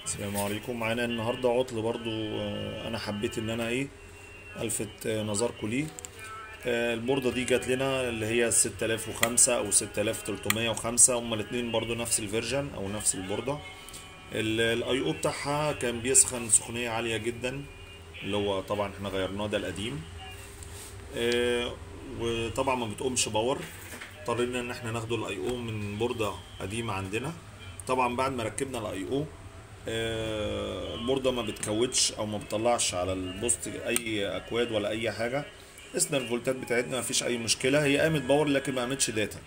السلام عليكم معانا النهارده عطل برضو آه، انا حبيت ان انا ايه الفت آه، نظركم ليه آه، البوردة دي جات لنا اللي هي 6005 او 6305 هما الاتنين برضو نفس الفيرجن او نفس البوردة الاي او بتاعها كان بيسخن سخونية عالية جدا اللي هو طبعا احنا غيرناه ده القديم آه، وطبعا ما بتقومش باور اضطرينا ان احنا ناخده الاي او من بوردة قديمة عندنا طبعا بعد ما ركبنا الاي او آه، البوردة ما بتكوتش او ما بتطلعش على البوست اي اكواد ولا اي حاجة قسنا الفولتات بتاعتنا ما فيش اي مشكلة هي قامت باور لكن ما قامتش داتا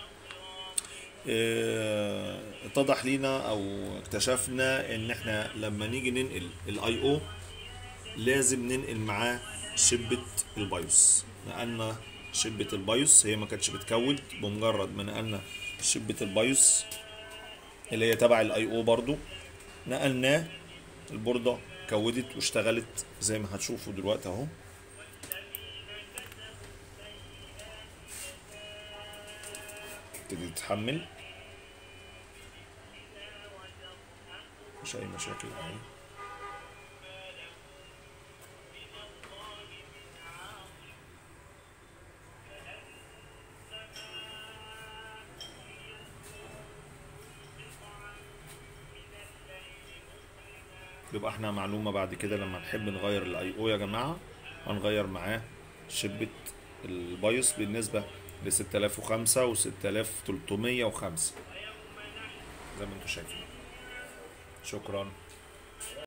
آه، اتضح لينا او اكتشفنا ان احنا لما نيجي ننقل الاي او لازم ننقل معاه شبة البايوس نقلنا شبة البايوس هي ما كانتش بتكود بمجرد ما نقلنا شبة البايوس اللي هي تبع الاي او برضو نقلناه البوردة كودت واشتغلت زي ما هتشوفوا دلوقتي اهو تبتدي تتحمل مش اي مشاكل اهي يبقى احنا معلومة بعد كده لما نحب نغير الاي او يا جماعة هنغير معاه شبة البايوس بالنسبة ل 6005 و 6305 زي ما انتم شايفين شكرا